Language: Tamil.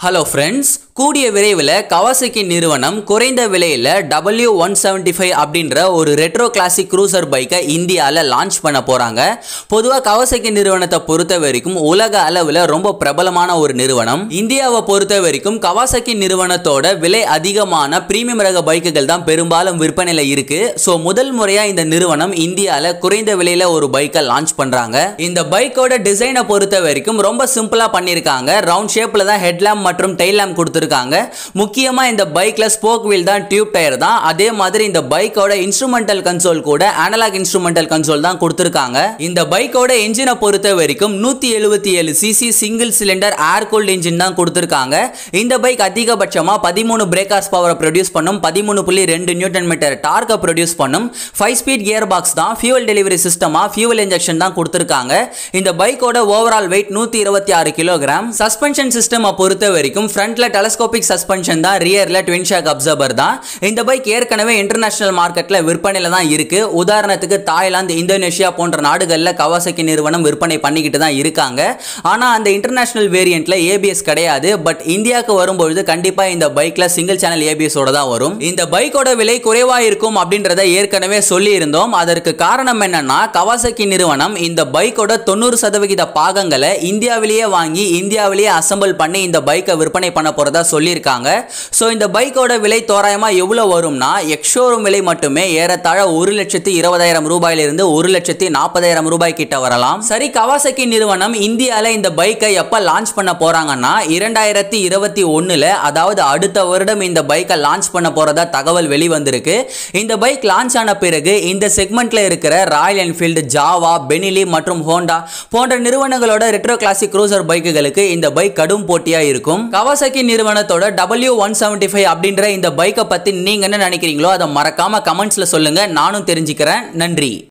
ஹலோ ஃப்ரெண்ட்ஸ் கூடிய விரைவில் கவாசக்கி நிறுவனம் குறைந்த விலையில் டபிள்யூ ஒன் செவன்ட்டி ஃபைவ் அப்படின்ற ஒரு ரெட்ரோ கிளாசிக் க்ரூசர் பைக்கை இந்தியாவில் லான்ச் பண்ண போகிறாங்க பொதுவாக கவாசக்கி நிறுவனத்தை பொறுத்த வரைக்கும் உலக அளவில் ரொம்ப பிரபலமான ஒரு நிறுவனம் இந்தியாவை பொறுத்த வரைக்கும் கவாசக்கி நிறுவனத்தோட விலை அதிகமான பிரீமியம் ரக பைக்குகள் தான் பெரும்பாலும் விற்பனையில் இருக்கு ஸோ முதல் முறையாக இந்த நிறுவனம் இந்தியாவில் குறைந்த விலையில் ஒரு பைக்கை லான்ச் பண்ணுறாங்க இந்த பைக்கோட டிசைனை பொறுத்த வரைக்கும் ரொம்ப சிம்பிளாக பண்ணியிருக்காங்க ரவுண்ட் ஷேப்பில் தான் ஹெட்லாம்ப் மற்றும் டெய்ல் லேம்ப் கொடுத்துருக்காங்க முக்கியமாக இந்த பைக்கில் ஸ்போக் வீல் தான் டியூப் டயர் தான் அதே மாதிரி இந்த பைக்கோட இன்ஸ்ட்ருமெண்டல் கன்சோல் கூட அனலாக் இன்ஸ்ட்ருமெண்டல் கன்சோல் தான் கொடுத்துருக்காங்க இந்த பைக்கோட என்ஜினை பொறுத்த வரைக்கும் நூற்றி எழுபத்தி ஏழு cc single cylinder air cooled engine தான் கொடுத்துருக்காங்க இந்த பைக் அதிகபட்சமாக பதிமூணு பிரேக்கர்ஸ் பவரை ப்ரொடியூஸ் பண்ணும் பதிமூணு புள்ளி ரெண்டு நியூட்டன் மீட்டர் டார்க்கை ப்ரொடியூஸ் பண்ணும் ஃபைவ் ஸ்பீட் கியர் பாக்ஸ் தான் ஃபியூவல் டெலிவரி சிஸ்டமாக ஃபியூவல் இன்ஜெக்ஷன் தான் கொடுத்துருக்காங்க இந்த பைக்கோட ஓவரால் வெயிட் நூற்றி இருபத்தி ஆறு கிலோகிராம் சஸ்பென்ஷன் சிஸ்டம் பொறுத்த வரைக்கும் ஃப்ரண்ட்ல டெலஸ்கோபிக் சஸ்பென்ஷன் தான் ரியர்ல ட்வின் ஷாக் அப்சர்வர் தான் இந்த பைக் ஏற்கனவே இன்டர்நேஷனல் மார்க்கெட்ல விற்பனையில தான் இருக்கு உதாரணத்துக்கு தாய்லாந்து இந்தோனேஷியா போன்ற நாடுகளில் கவாசக்கி நிறுவனம் விற்பனை பண்ணிக்கிட்டு தான் இருக்காங்க ஆனா அந்த இன்டர்நேஷனல் வேரியண்ட்ல ஏபிஎஸ் கிடையாது பட் இந்தியாவுக்கு வரும்பொழுது கண்டிப்பா இந்த பைக்ல சிங்கிள் சேனல் ஏபிஎஸ் ஓட தான் வரும் இந்த பைக்கோட விலை குறைவா இருக்கும் அப்படின்றத ஏற்கனவே சொல்லி இருந்தோம் அதற்கு காரணம் என்னன்னா கவாசக்கி நிறுவனம் இந்த பைக்கோட தொண்ணூறு சதவிகித பாகங்களை இந்தியாவிலேயே வாங்கி இந்தியாவிலேயே அசம்பிள் பண்ணி இந்த பைக்கை விற்பனை பண்ண போறதா சொல்லியிருக்காங்க ஸோ இந்த பைக்கோட விலை தோராயமா எவ்வளோ வரும்னா எக்ஷோரூம் விலை மட்டுமே ஏறத்தாழ ஒரு லட்சத்தி இருபதாயிரம் ரூபாயிலிருந்து ஒரு லட்சத்தி நாற்பதாயிரம் ரூபாய் கிட்ட வரலாம் சரி கவாசக்கி நிறுவனம் இந்தியாவில் இந்த பைக்கை எப்போ லான்ச் பண்ண போறாங்கன்னா இரண்டாயிரத்தி இருபத்தி ஒன்றில் அதாவது அடுத்த வருடம் இந்த பைக்கை லான்ச் பண்ண போறதா தகவல் வெளிவந்திருக்கு இந்த பைக் லான்ச் ஆன பிறகு இந்த செக்மெண்ட்ல இருக்கிற ராயல் என்ஃபீல்டு ஜாவா பெனிலி மற்றும் ஹோண்டா போன்ற நிறுவனங்களோட ரெட்ரோ கிளாசிக் க்ரூசர் பைக்குகளுக்கு இந்த பைக் கடும் போட்டியா இருக்கும் கவாசக்கி நிறுவனத்தோட டபிள்யூ ஒன் செவன்டி ஃபைவ் அப்படின்ற இந்த பைக்கை பத்தி நீங்க என்ன நினைக்கிறீங்களோ அதை மறக்காம கமெண்ட்ஸ்ல சொல்லுங்க நானும் தெரிஞ்சுக்கிறேன் நன்றி